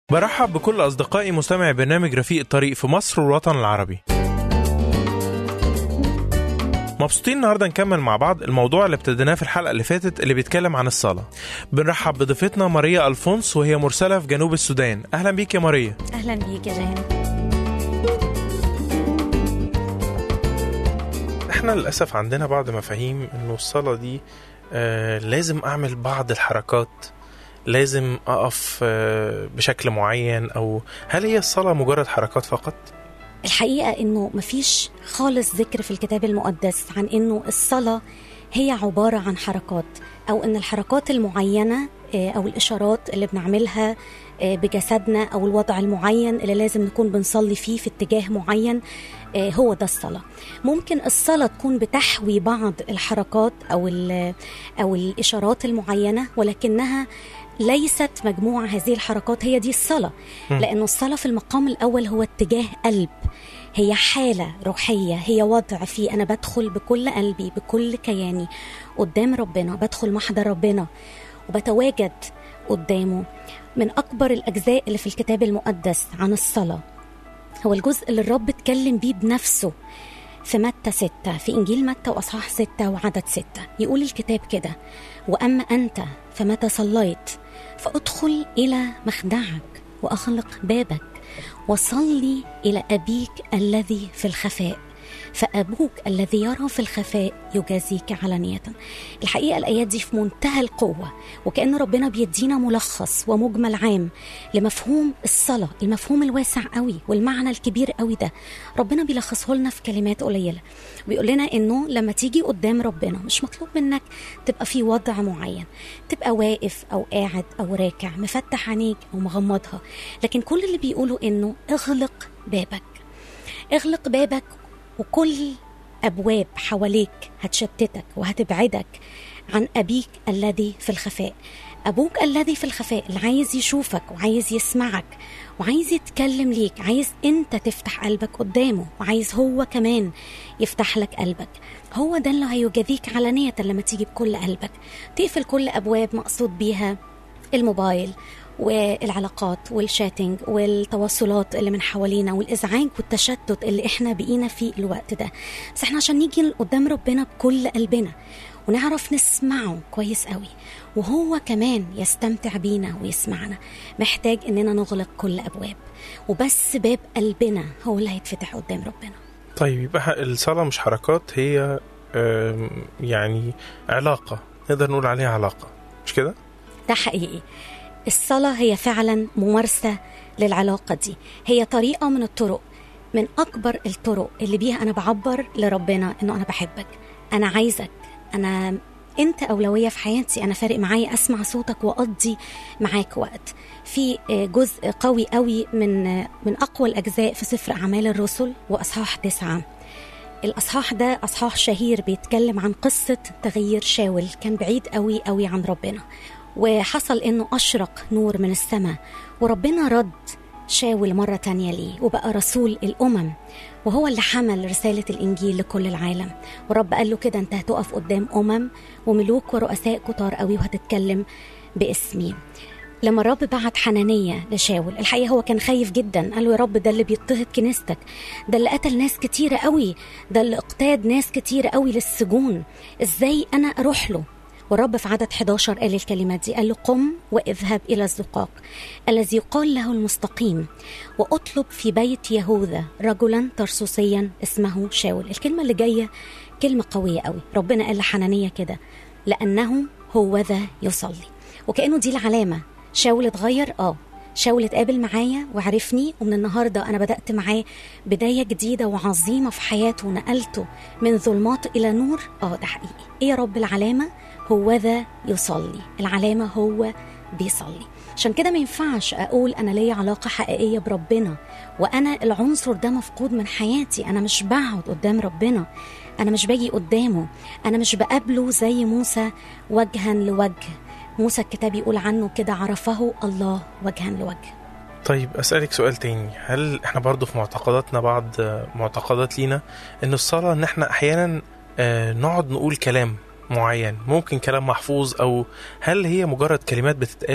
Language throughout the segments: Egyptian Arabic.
برحب بكل أصدقائي مستمعي برنامج رفيق الطريق في مصر والوطن العربي مبسوطين النهارده نكمل مع بعض الموضوع اللي ابتديناه في الحلقه اللي فاتت اللي بيتكلم عن الصلاه. بنرحب بضيفتنا ماريا الفونس وهي مرسله في جنوب السودان. اهلا بيك يا ماريا. اهلا بيك يا جان احنا للاسف عندنا بعض مفاهيم انه الصلاه دي آه لازم اعمل بعض الحركات لازم اقف آه بشكل معين او هل هي الصلاه مجرد حركات فقط؟ الحقيقه انه مفيش خالص ذكر في الكتاب المقدس عن انه الصلاه هي عباره عن حركات او ان الحركات المعينه آه، او الاشارات اللي بنعملها آه، بجسدنا او الوضع المعين اللي لازم نكون بنصلي فيه في اتجاه معين آه، هو ده الصلاه ممكن الصلاه تكون بتحوي بعض الحركات او ال- او الاشارات المعينه ولكنها ليست مجموعة هذه الحركات هي دي الصلاة لأنه الصلاة في المقام الأول هو اتجاه قلب هي حالة روحية هي وضع فيه أنا بدخل بكل قلبي بكل كياني قدام ربنا بدخل محضر ربنا وبتواجد قدامه من أكبر الأجزاء اللي في الكتاب المقدس عن الصلاة هو الجزء اللي الرب اتكلم بيه بنفسه في متى ستة في إنجيل متى وأصحاح ستة وعدد ستة يقول الكتاب كده وأما أنت فمتى صليت فادخل إلى مخدعك وأغلق بابك وصلي إلى أبيك الذي في الخفاء فأبوك الذي يرى في الخفاء يجازيك علانية الحقيقة الآيات دي في منتهى القوة وكأن ربنا بيدينا ملخص ومجمل عام لمفهوم الصلاة المفهوم الواسع قوي والمعنى الكبير قوي ده ربنا بيلخصه لنا في كلمات قليلة بيقول لنا إنه لما تيجي قدام ربنا مش مطلوب منك تبقى في وضع معين تبقى واقف أو قاعد أو راكع مفتح عينيك أو مغمضها لكن كل اللي بيقوله إنه اغلق بابك اغلق بابك وكل أبواب حواليك هتشتتك وهتبعدك عن أبيك الذي في الخفاء أبوك الذي في الخفاء اللي عايز يشوفك وعايز يسمعك وعايز يتكلم ليك عايز أنت تفتح قلبك قدامه وعايز هو كمان يفتح لك قلبك هو ده اللي هيجازيك علانية لما تيجي بكل قلبك تقفل كل أبواب مقصود بيها الموبايل والعلاقات والشاتنج والتواصلات اللي من حوالينا والازعاج والتشتت اللي احنا بقينا فيه الوقت ده بس احنا عشان نيجي قدام ربنا بكل قلبنا ونعرف نسمعه كويس قوي وهو كمان يستمتع بينا ويسمعنا محتاج اننا نغلق كل ابواب وبس باب قلبنا هو اللي هيتفتح قدام ربنا طيب يبقى الصلاه مش حركات هي آم، يعني علاقه نقدر نقول عليها علاقه مش كده؟ ده حقيقي الصلاة هي فعلا ممارسة للعلاقة دي هي طريقة من الطرق من أكبر الطرق اللي بيها أنا بعبر لربنا إنه أنا بحبك أنا عايزك أنا أنت أولوية في حياتي أنا فارق معايا أسمع صوتك وأقضي معاك وقت في جزء قوي قوي من من أقوى الأجزاء في سفر أعمال الرسل وأصحاح تسعة الأصحاح ده أصحاح شهير بيتكلم عن قصة تغيير شاول كان بعيد قوي قوي عن ربنا وحصل انه اشرق نور من السماء وربنا رد شاول مرة تانية ليه وبقى رسول الأمم وهو اللي حمل رسالة الإنجيل لكل العالم ورب قال له كده أنت هتقف قدام أمم وملوك ورؤساء كتار قوي وهتتكلم باسمي لما الرب بعت حنانية لشاول الحقيقة هو كان خايف جدا قال له يا رب ده اللي بيضطهد كنيستك ده اللي قتل ناس كتيرة قوي ده اللي اقتاد ناس كتيرة قوي للسجون ازاي أنا أروح له والرب في عدد 11 قال الكلمات دي قال له قم واذهب إلى الزقاق الذي يقال له المستقيم واطلب في بيت يهوذا رجلا ترسوسيا اسمه شاول الكلمة اللي جاية كلمة قوية قوي ربنا قال لحنانية كده لأنه هو ذا يصلي وكأنه دي العلامة شاول اتغير اه شاول اتقابل معايا وعرفني ومن النهاردة أنا بدأت معاه بداية جديدة وعظيمة في حياته ونقلته من ظلمات إلى نور اه ده حقيقي إيه يا رب العلامة هو ذا يصلي العلامة هو بيصلي عشان كده ما ينفعش أقول أنا ليا علاقة حقيقية بربنا وأنا العنصر ده مفقود من حياتي أنا مش بقعد قدام ربنا أنا مش باجي قدامه أنا مش بقابله زي موسى وجها لوجه موسى الكتاب يقول عنه كده عرفه الله وجها لوجه طيب أسألك سؤال تاني هل احنا برضو في معتقداتنا بعض معتقدات لينا ان الصلاة ان احنا احيانا آه، نقعد نقول كلام معين ممكن كلام محفوظ او هل هي مجرد كلمات بتتقال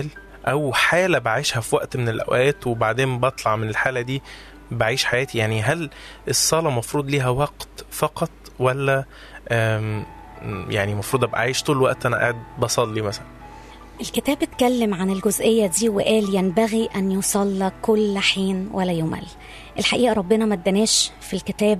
او حاله بعيشها في وقت من الاوقات وبعدين بطلع من الحاله دي بعيش حياتي يعني هل الصلاه مفروض ليها وقت فقط ولا آم، يعني المفروض ابقى عايش طول الوقت انا قاعد بصلي مثلا الكتاب اتكلم عن الجزئية دي وقال ينبغي أن يصلى كل حين ولا يمل الحقيقة ربنا ما اداناش في الكتاب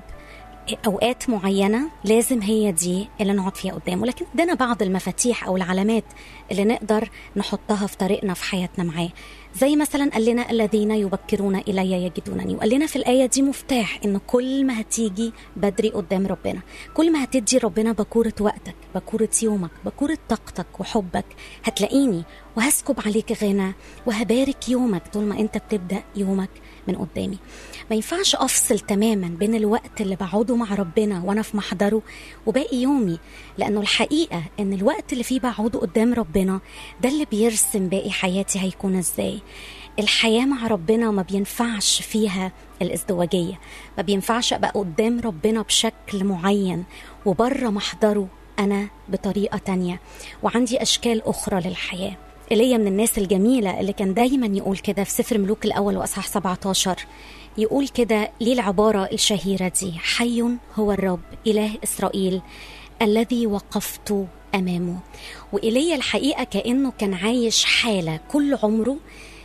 أوقات معينة لازم هي دي اللي نقعد فيها قدامه لكن ادانا بعض المفاتيح أو العلامات اللي نقدر نحطها في طريقنا في حياتنا معاه زي مثلا قال لنا الذين يبكرون إلي يجدونني وقال لنا في الآية دي مفتاح إن كل ما هتيجي بدري قدام ربنا كل ما هتدي ربنا بكورة وقتك بكورة يومك بكورة طاقتك وحبك هتلاقيني وهسكب عليك غنى وهبارك يومك طول ما انت بتبدأ يومك من قدامي ما ينفعش افصل تماما بين الوقت اللي بقعده مع ربنا وانا في محضره وباقي يومي لانه الحقيقه ان الوقت اللي فيه بقعده قدام ربنا ده اللي بيرسم باقي حياتي هيكون ازاي الحياه مع ربنا ما بينفعش فيها الازدواجيه ما بينفعش ابقى قدام ربنا بشكل معين وبره محضره انا بطريقه تانية وعندي اشكال اخرى للحياه ايليا من الناس الجميله اللي كان دايما يقول كده في سفر ملوك الاول واصحاح 17 يقول كده ليه العباره الشهيره دي حي هو الرب اله اسرائيل الذي وقفت امامه وايليا الحقيقه كانه كان عايش حاله كل عمره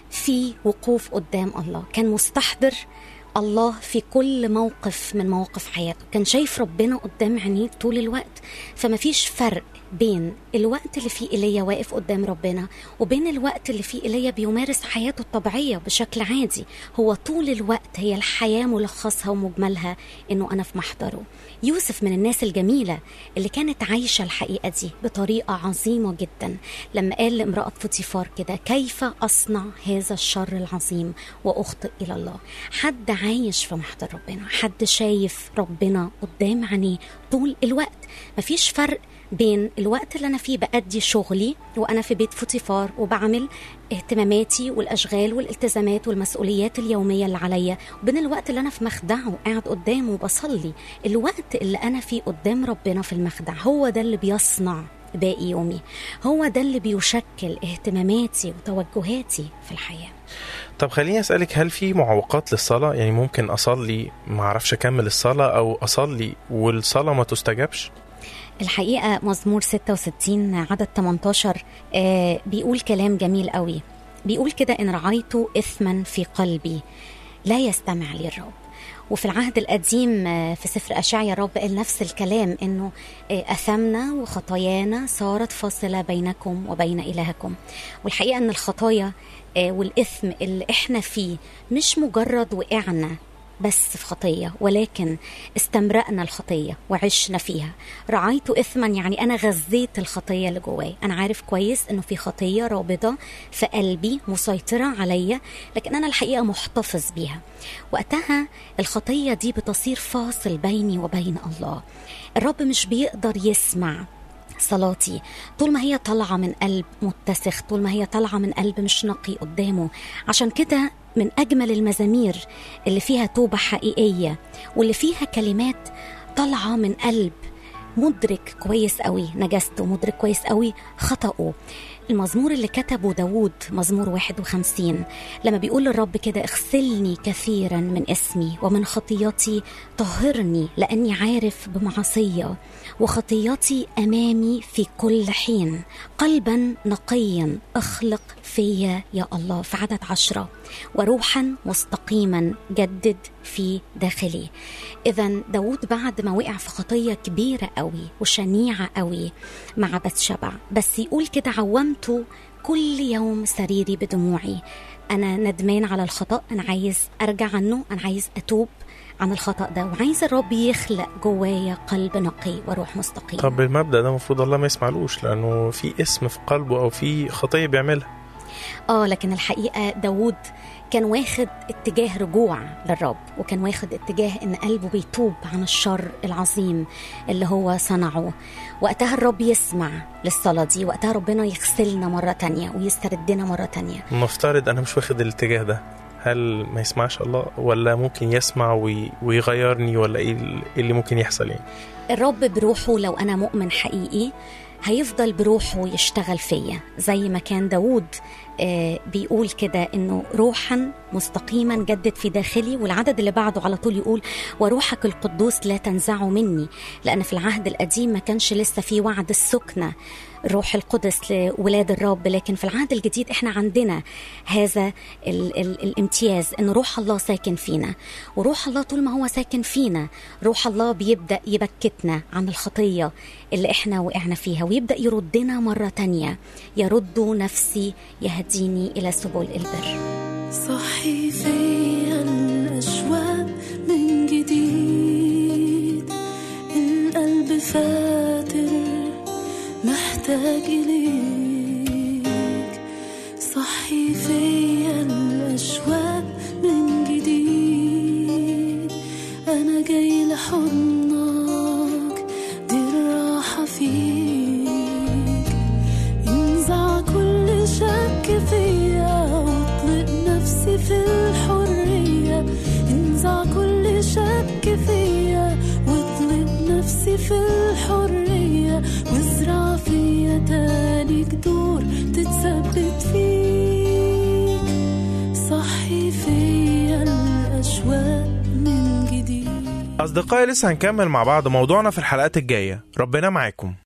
في وقوف قدام الله كان مستحضر الله في كل موقف من مواقف حياته كان شايف ربنا قدام عينيه طول الوقت فما فيش فرق بين الوقت اللي فيه ايليا واقف قدام ربنا وبين الوقت اللي فيه ايليا بيمارس حياته الطبيعيه بشكل عادي هو طول الوقت هي الحياه ملخصها ومجملها انه انا في محضره يوسف من الناس الجميله اللي كانت عايشه الحقيقه دي بطريقه عظيمه جدا لما قال لامراه فوتيفار كده كيف اصنع هذا الشر العظيم واخطئ الى الله حد عايش في محضر ربنا حد شايف ربنا قدام عينيه طول الوقت مفيش فرق بين الوقت اللي انا فيه بادي شغلي وانا في بيت فوتيفار وبعمل اهتماماتي والاشغال والالتزامات والمسؤوليات اليوميه اللي عليا وبين الوقت اللي انا في مخدعه وقاعد قدامه وبصلي الوقت اللي انا فيه قدام ربنا في المخدع هو ده اللي بيصنع باقي يومي هو ده اللي بيشكل اهتماماتي وتوجهاتي في الحياه طب خليني اسالك هل في معوقات للصلاه يعني ممكن اصلي ما اعرفش اكمل الصلاه او اصلي والصلاه ما تستجابش الحقيقة مزمور 66 عدد 18 آه بيقول كلام جميل قوي بيقول كده إن رعيت إثما في قلبي لا يستمع لي الرب وفي العهد القديم آه، في سفر أشعيا الرب قال نفس الكلام إنه آه، أثمنا وخطايانا صارت فاصلة بينكم وبين إلهكم والحقيقة إن الخطايا آه، والإثم اللي إحنا فيه مش مجرد وقعنا بس في خطية ولكن استمرأنا الخطية وعشنا فيها رعيت إثما يعني أنا غذيت الخطية اللي جواي أنا عارف كويس أنه في خطية رابضة في قلبي مسيطرة عليا لكن أنا الحقيقة محتفظ بيها وقتها الخطية دي بتصير فاصل بيني وبين الله الرب مش بيقدر يسمع صلاتي طول ما هي طالعة من قلب متسخ طول ما هي طالعة من قلب مش نقي قدامه عشان كده من أجمل المزامير اللي فيها توبة حقيقية واللي فيها كلمات طالعة من قلب مدرك كويس قوي نجاسته مدرك كويس قوي خطأه المزمور اللي كتبه داوود مزمور 51 لما بيقول للرب كده اغسلني كثيرا من اسمي ومن خطيتي طهرني لأني عارف بمعصية وخطيتي أمامي في كل حين قلبا نقيا اخلق فيا يا الله في عدد عشرة وروحا مستقيما جدد في داخلي إذا داود بعد ما وقع في خطية كبيرة قوي وشنيعة قوي مع بتشبع بس يقول كده عومت كل يوم سريري بدموعي أنا ندمان على الخطأ أنا عايز أرجع عنه أنا عايز أتوب عن الخطأ ده وعايز الرب يخلق جوايا قلب نقي وروح مستقيم طب المبدا ده المفروض الله ما يسمعلوش لانه في اسم في قلبه او في خطيه بيعملها اه لكن الحقيقه داوود كان واخد اتجاه رجوع للرب وكان واخد اتجاه ان قلبه بيتوب عن الشر العظيم اللي هو صنعه وقتها الرب يسمع للصلاة دي وقتها ربنا يغسلنا مرة تانية ويستردنا مرة تانية نفترض انا مش واخد الاتجاه ده هل ما يسمعش الله ولا ممكن يسمع وي- ويغيرني ولا ايه ال- إيه اللي ممكن يحصل يعني الرب بروحه لو أنا مؤمن حقيقي هيفضل بروحه يشتغل فيا زي ما كان داود آه، بيقول كده انه روحا مستقيما جدد في داخلي والعدد اللي بعده على طول يقول وروحك القدوس لا تنزعه مني لان في العهد القديم ما كانش لسه في وعد السكنه الروح القدس لولاد الرب لكن في العهد الجديد احنا عندنا هذا ال ال الامتياز ان روح الله ساكن فينا وروح الله طول ما هو ساكن فينا روح الله بيبدا يبكتنا عن الخطيه اللي احنا وقعنا فيها ويبدا يردنا مره تانية يرد نفسي يهديني الى سبل البر صحي فيا الأشواق من جديد القلب فاتر محتاج إليك صحي فيا الأشواق من جديد أنا جاي لحضنك دي الراحة فيك انزع كل شك فيا واطلق نفسي في الحرية انزع كل شك فيا واطلق نفسي في الحرية وازرع فيا تاني جذور تتثبت فيك صحي فيا الأشواق من جديد أصدقائي لسه هنكمل مع بعض موضوعنا في الحلقات الجاية ربنا معاكم